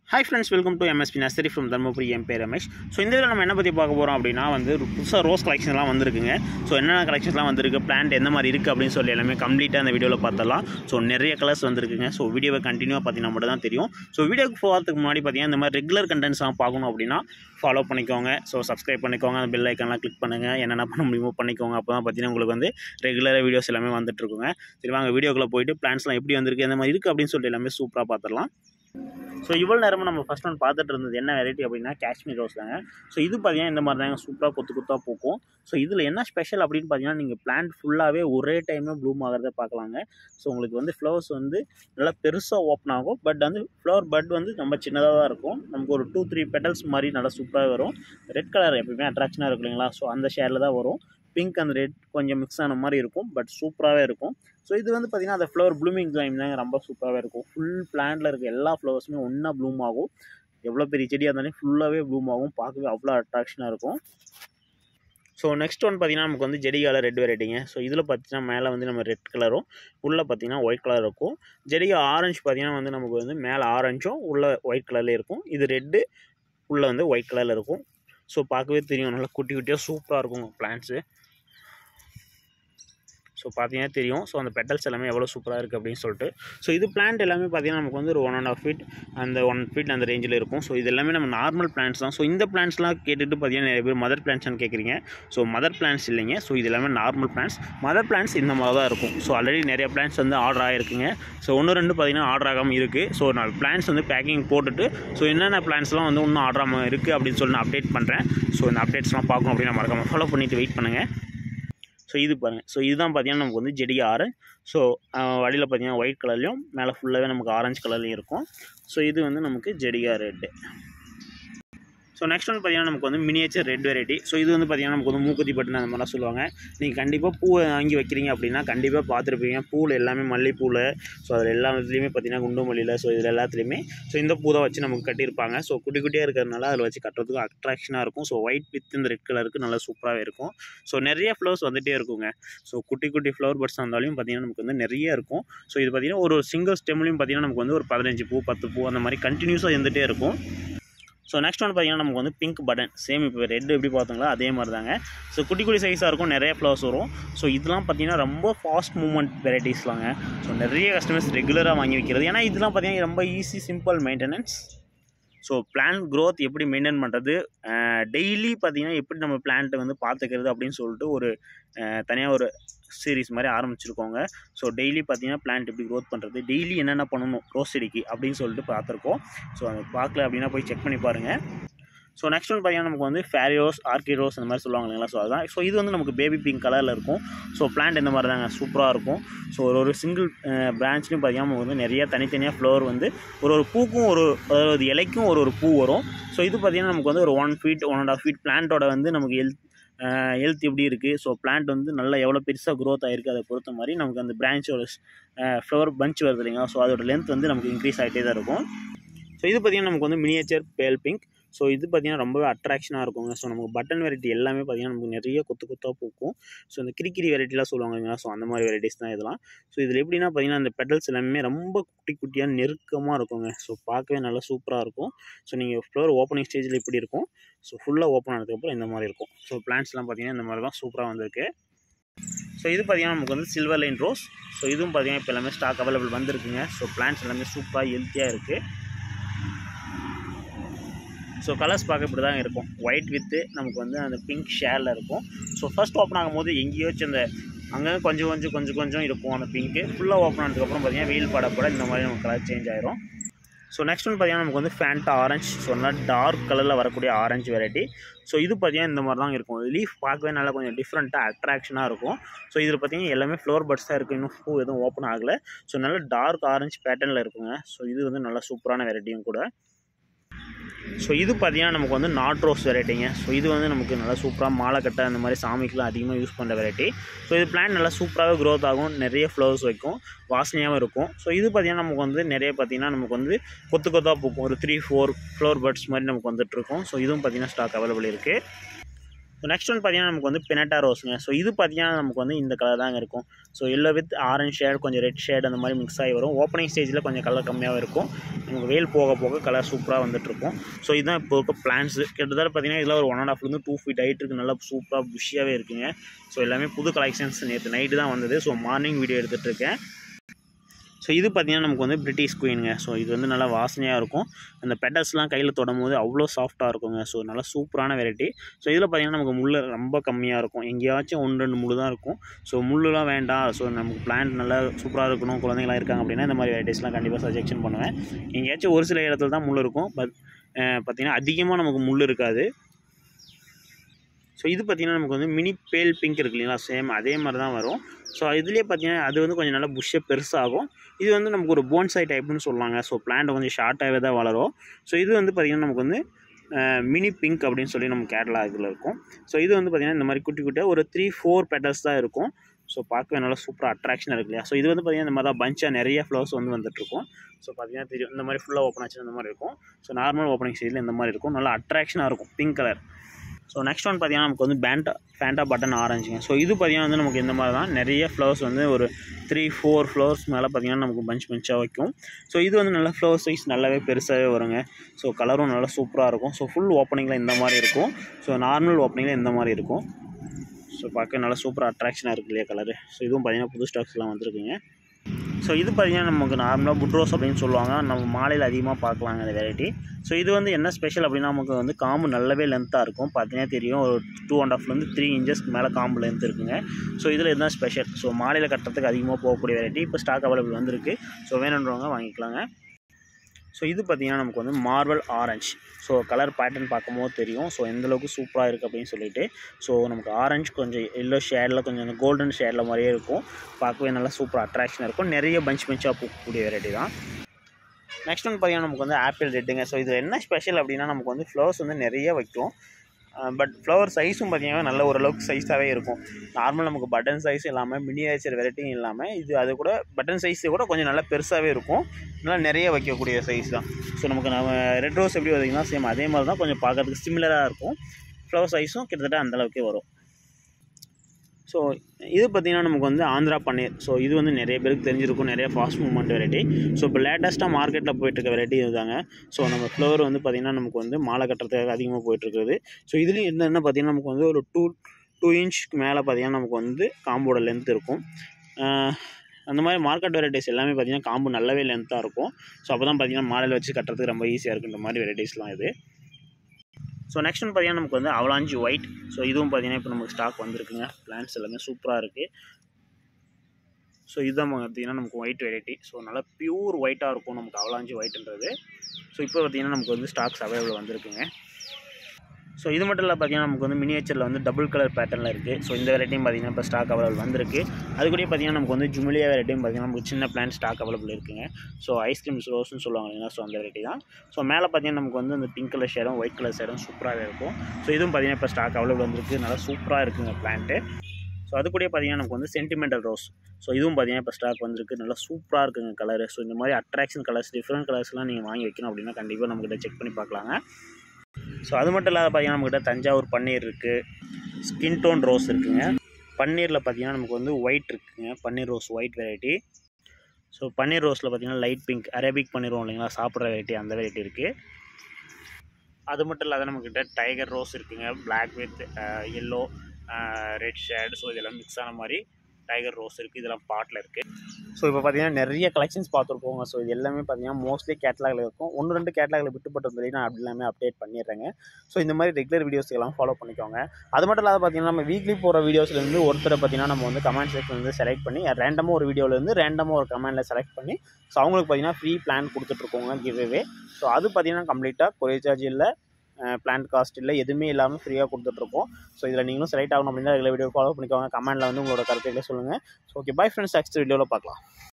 hi friends welcome to MSP nursery from Dharmapuri என் பேர் Ramesh so இந்த இதில் நம்ம என்ன பற்றி பார்க்க போகிறோம் அப்படின்னா வந்து புதுசாக ரோஸ் கலெக்ஷன்லாம் வந்திருக்குங்க ஸோ என்னென்ன கலெக்ஷன்ஸ்லாம் வந்திருக்கு பிளான்ட் எந்த மாதிரி இருக்குது அப்படின்னு சொல்லி எல்லாமே கம்ப்ளீட்டாக அந்த வீடியோவில் பார்த்தலாம் ஸோ நிறைய கலர்ஸ் வந்திருக்குங்க ஸோ வீடியோவை கண்டினியூவாக பார்த்தீங்கன்னா மட்டும் தான் தெரியும் ஸோ வீடியோக்கு போகிறதுக்கு முன்னாடி பார்த்தீங்கன்னா இந்த மாதிரி ரெகுலர் கண்டென்ட்ஸ்லாம் பார்க்கணும் அப்படின்னா ஃபாலோ பண்ணிக்கோங்க ஸோ சப்ஸ்கிரைப் பண்ணிக்கோங்க அந்த பெல் ஐக்கன்லாம் கிளிக் பண்ணுங்கள் என்னென்ன பண்ண முடியுமோ பண்ணிக்கோங்க அப்போ தான் பார்த்தீங்கன்னா உங்களுக்கு வந்து ரெகுலராக வீடியோஸ் எல்லாமே வந்துட்டு இருக்குங்க சரி வாங்க வீடியோக்குள்ளே போயிட்டு பிளான்ஸ்லாம் எப்படி வந்திருக்கு எந்த மாதிரி இருக்குது அப்படின்னு சொல்லிட்டு எல்லாமே சூப்பராக பார்த்துடலாம் ஸோ இவ்வளோ நேரமும் நம்ம ஃபஸ்ட் ஒன் பார்த்துட்டு இருந்தது என்ன வெரைட்டி அப்படின்னா காஷ்மீர் ரோஸ் தாங்க ஸோ இது பார்த்தீங்கன்னா இந்த மாதிரி தாங்க சூப்பராக கொத்து கொத்தாக பூக்கும் ஸோ இதில் என்ன ஸ்பெஷல் அப்படின்னு பார்த்தீங்கன்னா நீங்கள் பிளான்ட் ஃபுல்லாகவே ஒரே டைமில் ப்ளூம் ஆகிறத பார்க்கலாங்க ஸோ உங்களுக்கு வந்து ஃப்ளவர்ஸ் வந்து நல்லா பெருசாக ஓப்பன் ஆகும் பட் வந்து ஃப்ளவர் பட் வந்து ரொம்ப சின்னதாக தான் இருக்கும் நமக்கு ஒரு டூ த்ரீ பெட்டல்ஸ் மாதிரி நல்லா சூப்பராக வரும் ரெட் கலர் எப்பயுமே அட்ராக்ஷனாக இருக்கும் இல்லைங்களா ஸோ அந்த ஷேரில் தான் வரும் பிங்க் அண்ட் ரெட் கொஞ்சம் மிக்ஸ் ஆன மாதிரி இருக்கும் பட் சூப்பராகவே இருக்கும் ஸோ இது வந்து பார்த்திங்கன்னா அந்த ஃப்ளவர் ப்ளூமிங் டைம் தாங்க ரொம்ப சூப்பராகவே இருக்கும் ஃபுல் பிளான்ட்டில் இருக்க எல்லா ஃப்ளவர்ஸுமே ஒன்றா ப்ளூம் ஆகும் எவ்வளோ பெரிய செடியாக இருந்தாலும் ஃபுல்லாகவே ப்ளூம் ஆகும் பார்க்கவே அவ்வளோ அட்ராக்ஷனாக இருக்கும் ஸோ நெக்ஸ்ட் ஒன் பார்த்திங்கன்னா நமக்கு வந்து ஜெடிகால ரெட் வெரைட்டிங்க ஸோ இதில் பார்த்தீங்கன்னா மேலே வந்து நம்ம ரெட் கலரும் உள்ளே பார்த்தீங்கன்னா ஒயிட் கலர் இருக்கும் ஜெடிகா ஆரஞ்சு பார்த்திங்கன்னா வந்து நமக்கு வந்து மேலே ஆரஞ்சும் உள்ளே ஒயிட் கலர்லேயே இருக்கும் இது ரெட்டு உள்ளே வந்து ஒயிட் கலரில் இருக்கும் ஸோ பார்க்கவே தெரியும் நல்லா குட்டி குட்டியாக சூப்பராக இருக்கும் பிளான்ட்ஸு ஸோ பார்த்தீங்கன்னா தெரியும் ஸோ அந்த பெட்டல்ஸ் எல்லாமே எவ்வளோ சூப்பராக இருக்குது அப்படின்னு சொல்லிட்டு ஸோ இது பிளான்ட் எல்லாமே பார்த்தீங்கன்னா நமக்கு வந்து ஒரு ஒன் அண்ட் ஆஃப் ஃபீட் அந்த ஒன் ஃபீட் அந்த ரேஞ்சில் இருக்கும் ஸோ இது எல்லாமே நம்ம நார்மல் பிளான்ட்ஸ் தான் ஸோ இந்த பிளான்ட்ஸ்லாம் கேட்டுட்டு பார்த்தீங்கன்னா நிறைய பேர் மதர் பிளான்ட்ஸ்னு கேட்குறீங்க ஸோ மதர் பிளான்ட்ஸ் இல்லைங்க ஸோ இது எல்லாமே நார்மல் பிளான்ட்ஸ் மதர் பிளான்ட்ஸ் இந்த மாதிரி தான் இருக்கும் ஸோ ஆல்ரெடி நிறைய பிளான்ட்ஸ் வந்து ஆர்டர் ஆகிருக்குங்க ஸோ ஒன்று ரெண்டு பார்த்தீங்கன்னா ஆர்டர் ஆகாமல் இருக்குது ஸோ நான் பிளான்ஸ் வந்து பேக்கிங் போட்டுட்டு ஸோ என்னென்ன பிளான்ஸ்லாம் வந்து இன்னும் ஆர்டர் ஆகாமல் இருக்குது அப்படின்னு சொல்லி நான் அப்டேட் பண்ணுறேன் ஸோ இந்த அப்டேட்ஸ்லாம் பார்க்கணும் அப்படின்னு மறக்காமல் ஃபாலோ பண்ணிவிட்டு வெயிட் பண்ணுங்கள் ஸோ இது பாருங்கள் ஸோ இதுதான் பார்த்தீங்கன்னா நமக்கு வந்து ஜெடிகா ஆரஞ்ச் ஸோ வழியில் பார்த்தீங்கன்னா ஒயிட் கலர்லையும் மேலே ஃபுல்லாகவே நமக்கு ஆரஞ்சு கலர்லையும் இருக்கும் ஸோ இது வந்து நமக்கு ஜெடிகா ரெட்டு ஸோ நெக்ஸ்ட் ஒன் பார்த்தீங்கன்னா நமக்கு வந்து மினியேச்சர் ரெட் வெரைட்டி ஸோ இது வந்து பார்த்தீங்கன்னா நமக்கு வந்து மூக்குத்தி பட்டுன்னு அந்த மாதிரிலாம் சொல்லுவாங்க நீங்கள் கண்டிப்பாக பூவை வாங்கி வைக்கிறீங்க அப்படின்னா கண்டிப்பாக பார்த்துருப்பீங்க பூவில் எல்லாமே மல்லிப்பூவில் ஸோ அதில் எல்லா இதுலேயுமே பார்த்தீங்கன்னா குண்டு மல்லியில் ஸோ இதில் எல்லாத்துலேயுமே ஸோ இந்த பூ தான் வச்சு நமக்கு கட்டியிருப்பாங்க ஸோ குட்டி குட்டியாக இருக்கிறதுனால அதில் வச்சு கட்டுறதுக்கு அட்ராக்ஷனாக இருக்கும் ஸோ ஒயிட் வித் இந்த ரெட் கலருக்கு நல்லா சூப்பராகவே இருக்கும் ஸோ நிறைய ஃப்ளவர்ஸ் வந்துகிட்டே இருக்குங்க ஸோ குட்டி குட்டி ஃப்ளவர் பட்ஸ் இருந்தாலும் பார்த்தீங்கன்னா நமக்கு வந்து நிறைய இருக்கும் ஸோ இது பார்த்தீங்கன்னா ஒரு சிங்கிள் ஸ்டெம்லையும் பார்த்தீங்கன்னா நமக்கு வந்து ஒரு பதினஞ்சு பூ பத்து பூ அந்த மாதிரி கண்டினியூஸாக இருந்துகிட்டே இருக்கும் ஸோ நெக்ஸ்ட் ஒன் பார்த்தீங்கன்னா நமக்கு வந்து பிங்க் பட்டன் சேம் இப்போ ரெட் எப்படி பார்த்தோங்களா அதே மாதிரி தாங்க ஸோ குட்டி குட்டி சைஸாக இருக்கும் நிறைய ஃப்ளவர்ஸ் வரும் ஸோ இதெல்லாம் பார்த்தீங்கன்னா ரொம்ப ஃபாஸ்ட் மூவ்மெண்ட் வெரைட்டிஸ்லாங்க ஸோ நிறைய கஸ்டமர்ஸ் ரெகுலராக வாங்கி வைக்கிறது ஏன்னா இதெல்லாம் பார்த்தீங்கன்னா ரொம்ப easy simple maintenance so plant growth எப்படி மெயின்டைன் பண்ணுறது டெய்லி பார்த்தீங்கன்னா எப்படி நம்ம பிளான்ட்டை வந்து பார்த்துக்கிறது அப்படின்னு சொல்லிட்டு ஒரு தனியாக ஒரு சீரீஸ் மாதிரி ஆரம்பிச்சிருக்கோங்க ஸோ டெய்லி பார்த்தீங்கன்னா பிளான்ட் எப்படி க்ரோத் பண்ணுறது டெய்லி என்னென்ன பண்ணணும் ரோஸ் செடிக்கு அப்படின்னு சொல்லிட்டு பார்த்துருக்கோம் ஸோ அதை பார்க்கல அப்படின்னா போய் செக் பண்ணி பாருங்கள் ஸோ நெக்ஸ்ட் ஒன் பார்த்தீங்கன்னா நமக்கு வந்து ஃபேரியோஸ் ஆர்கிரோஸ் அந்த மாதிரி சொல்லுவாங்க இல்லைங்களா ஸோ அதுதான் ஸோ இது வந்து நமக்கு பேபி பிங்க் கலரில் இருக்கும் ஸோ பிளான்ட் இந்த மாதிரி தாங்க சூப்பராக இருக்கும் ஸோ ஒரு ஒரு சிங்கிள் பிரான்ச்லையும் பார்த்தீங்கன்னா நமக்கு வந்து நிறைய தனித்தனியாக ஃப்ளவர் வந்து ஒரு ஒரு பூக்கும் ஒரு அதாவது இலைக்கும் ஒரு ஒரு பூ வரும் ஸோ இது பார்த்தீங்கன்னா நமக்கு வந்து ஒரு one feet one and half feet பிளான்ட்டோட வந்து நமக்கு ஹெல்த் ஹெல்த் எப்படி இருக்குது ஸோ பிளான்ட் வந்து நல்லா எவ்வளோ பெருசாக க்ரோத் ஆகிருக்கு அதை பொறுத்த மாதிரி நமக்கு அந்த பிரான்ச்சோட ஃப்ளவர் பஞ்ச் வருது இல்லைங்களா ஸோ அதோட லென்த் வந்து நமக்கு இன்க்ரீஸ் ஆகிட்டே தான் இருக்கும் ஸோ இது பார்த்திங்கன்னா நமக்கு வந்து மினியேச்சர் பேல் பிங்க் ஸோ இது பார்த்திங்கன்னா ரொம்பவே அட்ராக்ஷனாக இருக்குங்க ஸோ நமக்கு பட்டன் வெரைட்டி எல்லாமே பார்த்திங்கன்னா நமக்கு நிறைய கொத்து கொத்தாக பூக்கும் ஸோ இந்த கிரிக்கிரி வெரைட்டிலாம் சொல்லுவாங்க இல்லைங்களா ஸோ அந்த மாதிரி வெரைட்டிஸ் தான் இதெல்லாம் ஸோ இதில் எப்படின்னா பார்த்திங்கன்னா அந்த பெட்டல்ஸ் எல்லாமே ரொம்ப குட்டி குட்டியாக நெருக்கமாக இருக்குங்க ஸோ பார்க்கவே நல்லா சூப்பராக இருக்கும் ஸோ நீங்கள் ஃப்ளவர் ஓப்பனிங் ஸ்டேஜில் இப்படி இருக்கும் ஸோ ஃபுல்லாக ஓப்பன் ஆனதுக்கப்புறம் இந்த மாதிரி இருக்கும் ஸோ பிளான்ட்ஸ்லாம் பார்த்திங்கன்னா இந்த மாதிரி தான் சூப்பராக வந்திருக்கு ஸோ இது பார்த்திங்கன்னா நமக்கு வந்து சில்வர் லைன் ரோஸ் ஸோ இதுவும் பார்த்திங்கன்னா இப்போ எல்லாமே ஸ்டாக் அவைலபிள் வந்திருக்குங்க ஸோ பிளான்ட்ஸ் எல்லாமே சூப்பராக ஹெல்த்தியாக இருக்குது ஸோ கலர்ஸ் பார்க்க இப்படி தான் இருக்கும் ஒயிட் வித்து நமக்கு வந்து அந்த பிங்க் ஷேரில் இருக்கும் ஸோ ஃபஸ்ட் ஓப்பன் ஆகும்போது எங்கேயோச்சும் அந்த அங்கே கொஞ்சம் கொஞ்சம் கொஞ்சம் கொஞ்சம் இருக்கும் அந்த பிங்க்கு ஃபுல்லாக ஓப்பன் ஆனதுக்கப்புறம் பார்த்தீங்கன்னா வெயில் படப்பட இந்த மாதிரி நமக்கு கலர் சேஞ்ச் ஆயிரும் ஸோ நெக்ஸ்ட் ஒன்று பார்த்தீங்கன்னா நமக்கு வந்து ஃபேண்டா ஆரஞ்ச் ஸோ நல்லா டார்க் கலரில் வரக்கூடிய ஆரஞ்சு வெரைட்டி ஸோ இது பார்த்தீங்கன்னா இந்த மாதிரி தான் இருக்கும் லீஃப் பார்க்கவே நல்லா கொஞ்சம் டிஃப்ரெண்ட்டாக அட்ராக்ஷனாக இருக்கும் ஸோ இதில் பார்த்தீங்கன்னா எல்லாமே ஃப்ளவர் பட்ஸ் தான் இருக்குது இன்னும் பூ எதுவும் ஓப்பன் ஆகலை ஸோ நல்ல டார்க் ஆரஞ்சு பேட்டர்னில் இருக்குங்க ஸோ இது வந்து நல்ல சூப்பரான வெரைட்டியும் கூட ஸோ இது பார்த்தீங்கன்னா நமக்கு வந்து நாட் ரோஸ் வெரைட்டிங்க ஸோ இது வந்து நமக்கு நல்லா சூப்பராக மாலை கட்ட அந்த மாதிரி சாமிக்கெலாம் அதிகமாக யூஸ் பண்ணுற வெரைட்டி ஸோ இது பிளான் நல்லா சூப்பராகவே க்ரோத் ஆகும் நிறைய ஃப்ளவர்ஸ் வைக்கும் வாசனையாகவும் இருக்கும் ஸோ இது பார்த்திங்கன்னா நமக்கு வந்து நிறைய பார்த்திங்கன்னா நமக்கு வந்து கொத்து கொத்தாக பூக்கும் ஒரு த்ரீ ஃபோர் ஃப்ளவர் பட்ஸ் மாதிரி நமக்கு வந்துட்டுருக்கும் ஸோ இதுவும் பார்த்திங்கன்னா ஸ்டாக் அவைலபிள் இருக்குது ஸோ நெக்ஸ்ட் ஒன் பார்த்தீங்கன்னா நமக்கு வந்து பெனட்டா ரோஸுங்க ஸோ இது பார்த்தீங்கன்னா நமக்கு வந்து இந்த கலர் தாங்க இருக்கும் so yellow with orange shade கொஞ்சம் ரெட் ஷேட் அந்த மாதிரி மிக்ஸ் ஆகி வரும் ஓப்பனிங் ஸ்டேஜில் கொஞ்சம் கலர் கம்மியாக இருக்கும் நமக்கு வெயில் போக போக கலர் சூப்பராக வந்துட்டுருக்கும் ஸோ இதுதான் இப்போ இருக்க பிளான்ஸ் கிட்டத்தட்ட பார்த்தீங்கன்னா இதில் ஒரு ஒன் அண்ட் ஹாஃப்லேருந்து டூ ஃபீட் ஹைட் இருக்குது நல்லா சூப்பராக புஷியாகவே இருக்குங்க ஸோ எல்லாமே புது கலெக்ஷன்ஸ் நேற்று நைட்டு தான் வந்தது ஸோ மார்னிங் வீடியோ எடுத்துகிட்டு இருக்கேன் ஸோ இது பார்த்திங்கன்னா நமக்கு வந்து பிரிட்டிஷ் குயினுங்க ஸோ இது வந்து நல்லா வாசனையாக இருக்கும் அந்த பெட்டல்ஸ்லாம் கையில் தொடும் போது அவ்வளோ சாஃப்ட்டாக இருக்குங்க ஸோ நல்லா சூப்பரான வெரைட்டி ஸோ இதில் பார்த்திங்கன்னா நமக்கு முள் ரொம்ப கம்மியாக இருக்கும் எங்கேயாச்சும் ஒன்று ரெண்டு முள் தான் இருக்கும் ஸோ முள்ளுலாம் வேண்டாம் ஸோ நமக்கு பிளான்ட் நல்லா சூப்பராக இருக்கணும் குழந்தைங்களாம் இருக்காங்க அப்படின்னா இந்த மாதிரி வெரைட்டிஸ்லாம் கண்டிப்பாக சஜெக்ஷன் பண்ணுவேன் எங்கேயாச்சும் ஒரு சில இடத்துல தான் முள் இருக்கும் பட் பார்த்திங்கன்னா அதிகமாக நமக்கு முள் இருக்காது ஸோ இது பார்த்திங்கன்னா நமக்கு வந்து மினி பேல் பிங்க் இருக்கு இல்லைங்களா சேம் அதே மாதிரி தான் வரும் ஸோ இதுலேயே பார்த்தீங்கன்னா அது வந்து கொஞ்சம் நல்லா புஷ்ஷே பெருசாகும் இது வந்து நமக்கு ஒரு போன்சாய் டைப்னு சொல்லுவாங்க ஸோ பிளான்ட் கொஞ்சம் ஷார்ட்டாகவே தான் வளரும் ஸோ இது வந்து பார்த்திங்கன்னா நமக்கு வந்து மினி பிங்க் அப்படின்னு சொல்லி நம்ம கேட்டலாகில் இருக்கும் ஸோ இது வந்து பார்த்திங்கன்னா இந்த மாதிரி குட்டி குட்டியாக ஒரு த்ரீ ஃபோர் பெட்டல்ஸ் தான் இருக்கும் ஸோ பார்க்கவே நல்லா சூப்பராக அட்ராக்ஷனாக இருக்கு இல்லையா ஸோ இது வந்து பார்த்திங்கன்னா இந்த மாதிரி தான் பஞ்சாக நிறைய ஃப்ளவர்ஸ் வந்து வந்துட்டுருக்கும் ஸோ பார்த்தீங்கன்னா தெரியும் இந்த மாதிரி ஃபுல்லாக ஓப்பன் ஆச்சு இந்த மாதிரி இருக்கும் ஸோ நார்மல் ஓப்பனிங் ஸ்டேஜில் இந்த மாதிரி இருக்கும் நல்லா அட்ராக்ஷனாக இருக்கும் pink colour so next one பார்த்தீங்கன்னா நமக்கு வந்து பேண்டா ஃபேண்டா பட்டன் ஆரஞ்சுங்க ஸோ இது பார்த்தீங்கன்னா வந்து நமக்கு இந்த மாதிரி தான் நிறைய ஃப்ளவர்ஸ் வந்து ஒரு த்ரீ ஃபோர் ஃப்ளவர்ஸ் மேலே பார்த்தீங்கன்னா நமக்கு பஞ்ச் பஞ்சாக வைக்கும் ஸோ இது வந்து நல்லா ஃப்ளவர் சைஸ் நல்லாவே பெருசாகவே வருங்க ஸோ கலரும் நல்லா சூப்பராக இருக்கும் ஸோ ஃபுல் ஓப்பனிங்கில் இந்த மாதிரி இருக்கும் ஸோ நார்மல் ஓப்பனிங்கில் இந்த மாதிரி இருக்கும் ஸோ பார்க்க நல்லா சூப்பராக அட்ராக்ஷனாக இருக்கு இல்லையா கலரு ஸோ இதுவும் பார்த்தீங்கன்னா புது ஸ்டாக்ஸ்லாம் வந்திருக்குங்க ஸோ இது பார்த்தீங்கன்னா நமக்கு நார்மலாக புட்ரோஸ் அப்படின்னு சொல்லுவாங்க நம்ம மாலையில் அதிகமாக பார்க்கலாங்க இந்த வெரைட்டி ஸோ இது வந்து என்ன ஸ்பெஷல் அப்படின்னா நமக்கு வந்து காம்பு நல்லாவே லென்த்தாக இருக்கும் பார்த்தீங்கன்னா தெரியும் ஒரு டூ அண்ட் ஹாஃப்லேருந்து த்ரீ இன்ச்சஸ்க்கு மேலே காம்பு லென்த் இருக்குங்க ஸோ இதில் இதுதான் ஸ்பெஷல் ஸோ மாலையில் கட்டுறதுக்கு அதிகமாக போகக்கூடிய வெரைட்டி இப்போ ஸ்டாக் அவைலபிள் வந்திருக்கு ஸோ வேணுன்றவங்க வாங்கிக்கலாங்க ஸோ இது பார்த்திங்கன்னா நமக்கு வந்து Marvel orange so colour pattern பார்க்கும்போது தெரியும் ஸோ எந்தளவுக்கு சூப்பராக இருக்குது அப்படின்னு சொல்லிட்டு ஸோ நமக்கு ஆரஞ்சு கொஞ்சம் எல்லோ ஷேடில் கொஞ்சம் அந்த கோல்டன் ஷேடில் மாதிரியே இருக்கும் பார்க்கவே நல்லா சூப்பர் அட்ராக்ஷனாக இருக்கும் நிறைய பஞ்ச் பஞ்சாக பூக்கக்கூடிய வெரைட்டி தான் நெக்ஸ்ட் ஒன்று பார்த்தீங்கன்னா நமக்கு வந்து ஆப்பிள் ரெட்டுங்க ஸோ இது என்ன ஸ்பெஷல் அப்படின்னா நமக்கு வந்து ஃப்ளவர்ஸ் வந்து நிறைய வைக்கும் பட் ஃப்ளவர் சைஸும் பார்த்தீங்கன்னா நல்ல ஓரளவுக்கு சைஸாகவே இருக்கும் நார்மல் நமக்கு பட்டன் சைஸ் இல்லாமல் மினியேச்சர் வெரைட்டியும் இல்லாமல் இது அது கூட பட்டன் சைஸ் கூட கொஞ்சம் நல்லா பெருசாகவே இருக்கும் நல்லா நிறைய வைக்கக்கூடிய சைஸ் தான் ஸோ நமக்கு நம்ம ரெட் ரோஸ் எப்படி பார்த்தீங்கன்னா சேம் அதே மாதிரி தான் கொஞ்சம் பார்க்கறதுக்கு சிமிலராக இருக்கும் ஃப்ளவர் சைஸும் கிட்டத்தட்ட அந்தளவுக்கே வரும் ஸோ இது பார்த்திங்கன்னா நமக்கு வந்து ஆந்திரா பன்னீர் ஸோ இது வந்து நிறைய பேருக்கு தெரிஞ்சிருக்கும் நிறைய ஃபாஸ்ட் மூவ்மெண்ட் வெரைட்டி ஸோ இப்போ லேட்டஸ்ட்டாக மார்க்கெட்டில் போயிட்டுருக்க வெரைட்டி இதுதாங்க ஸோ நம்ம ஃப்ளவர் வந்து பார்த்திங்கன்னா நமக்கு வந்து மாலை கட்டுறதுக்காக அதிகமாக போயிட்டுருக்குது ஸோ இதுலேயும் என்னென்ன பார்த்திங்கன்னா நமக்கு வந்து ஒரு டூ டூ இன்ச்சுக்கு மேலே பார்த்திங்கன்னா நமக்கு வந்து காம்போட லென்த் இருக்கும் அந்த மாதிரி மார்க்கெட் வெரைட்டிஸ் எல்லாமே பார்த்திங்கன்னா காம்பு நல்லாவே லென்த்தாக இருக்கும் ஸோ அப்போ தான் பார்த்திங்கன்னா மாலையில் வச்சு கட்டுறதுக்கு ரொம்ப ஈஸியாக இருக்குன்ற மாதிரி வெரைட்டிஸ்லாம் இது ஸோ நெக்ஸ்ட் ஒன் பார்த்தீங்கன்னா நமக்கு வந்து அவலாஞ்சி ஒயிட் ஸோ இதுவும் பார்த்தீங்கன்னா இப்போ நமக்கு ஸ்டாக் வந்திருக்குங்க பிளான்ஸ் எல்லாமே சூப்பராக இருக்குது ஸோ இதுதான் பார்த்தீங்கன்னா நமக்கு ஒயிட் வெரைட்டி ஸோ நல்லா பியூர் ஒயிட்டாக இருக்கும் நமக்கு அவலாஞ்சி ஒயிட்ன்றது ஸோ இப்போ பார்த்தீங்கன்னா நமக்கு வந்து ஸ்டாக்ஸ் அவைலபிள் வந்திருக்குங்க ஸோ இது மட்டும் இல்லை பார்த்தீங்கன்னா நமக்கு வந்து மினியேச்சரில் வந்து டபுள் கலர் பேட்டர்னில் இருக்குது ஸோ இந்த வெரைட்டியும் பார்த்தீங்கன்னா இப்போ ஸ்டாக் அவைலபிள் வந்திருக்கு அது கூட பார்த்தீங்கன்னா நமக்கு வந்து ஜுமிலியா வெரைட்டியும் பார்த்தீங்கன்னா நமக்கு சின்ன பிளான் ஸ்டாக் அவைலபிள் இருக்குங்க ஸோ ஐஸ்கிரீம் ரோஸ்னு சொல்லுவாங்க இல்லைங்களா ஸோ அந்த வெரைட்டி தான் ஸோ மேலே பார்த்தீங்கன்னா நமக்கு வந்து அந்த பிங்க் கலர் ஷேடும் ஒயிட் கலர் ஷேடும் சூப்பராகவே இருக்கும் ஸோ இதுவும் பார்த்தீங்கன்னா இப்போ ஸ்டாக் அவைலபிள் வந்திருக்கு நல்லா சூப்பராக இருக்குங்க பிளான்ட்டு ஸோ அது கூட பார்த்தீங்கன்னா நமக்கு வந்து சென்டிமெண்டல் ரோஸ் ஸோ இதுவும் பார்த்தீங்கன்னா இப்போ ஸ்டாக் வந்திருக்கு நல்லா சூப்பராக இருக்குங்க கலர் ஸோ இந்த மாதிரி அட்ராக்ஷன் கலர்ஸ் டிஃப்ரெண்ட் கலர்ஸ்லாம் நீங்கள் வாங்கி வைக்கணும் அப்படின்னா கண்டிப்பாக நம்மக்கிட்ட செக் பண்ணி பார்க்கலாங்க ஸோ அது மட்டும் இல்லாத பார்த்தீங்கன்னா நம்மக்கிட்ட தஞ்சாவூர் பன்னீர் இருக்குது ஸ்கின் டோன் ரோஸ் இருக்குங்க பன்னீரில் பார்த்தீங்கன்னா நமக்கு வந்து ஒயிட் இருக்குங்க பன்னீர் ரோஸ் ஒயிட் வெரைட்டி ஸோ பன்னீர் ரோஸில் பார்த்தீங்கன்னா லைட் பிங்க் அரேபிக் பன்னீரும் இல்லைங்களா சாப்பிட்ற வெரைட்டி அந்த வெரைட்டி இருக்குது அது மட்டும் இல்லாத நம்மக்கிட்ட டைகர் ரோஸ் இருக்குங்க black with yellow red shade so இதெல்லாம் மிக்ஸ் ஆன மாதிரி டைகர் ரோஸ் இருக்குது இதெல்லாம் பாட்டில் இருக்குது ஸோ இப்போ பார்த்தீங்கன்னா நிறைய கலெக்ஷன்ஸ் பார்த்துருப்போங்க ஸோ இது எல்லாமே பார்த்தீங்கன்னா மோஸ்ட்லி கேட்லாகில் இருக்கும் ஒன்று ரெண்டு கேட்லாகில் விட்டுப்பட்ட சொல்லி நான் அப்படி எல்லாமே அப்டேட் பண்ணிடுறேங்க ஸோ இந்த மாதிரி ரெகுலர் வீடியோஸ் எல்லாம் ஃபாலோ பண்ணிக்கோங்க அது மட்டும் இல்லாத பார்த்தீங்கன்னா நம்ம வீக்லி போகிற வீடியோஸ்லேருந்து ஒருத்தரை பார்த்தீங்கன்னா நம்ம வந்து கமெண்ட் செக்ஷன் வந்து செலக்ட் பண்ணி ரேண்டமாக ஒரு வீடியோலேருந்து ரேண்டமாக ஒரு கமெண்டில் செலக்ட் பண்ணி ஸோ அவங்களுக்கு பார்த்தீங்கன்னா ஃப்ரீ பிளான் கொடுத்துட்ருக்கோங்க கிவ்வே ஸோ அது பார்த்தீங்கன்னா கம்ப்ளீட்டாக கொரியர் சார்ஜ் இல்லை பிளான் காஸ்ட் இல்லை எதுவுமே இல்லாமல் ஃப்ரீயாக கொடுத்துட்ருக்கோம் ஸோ இதில் நீங்களும் செலக்ட் ஆகணும் அப்படின்னா ரெகுலர் வீடியோ ஃபாலோ பண்ணிக்கோங்க கமெண்ட்டில் வந்து உங்களோட கருத்துக்களை சொல்லுங்கள் so okay bye friends next வீடியோவில் பார்க்கலாம்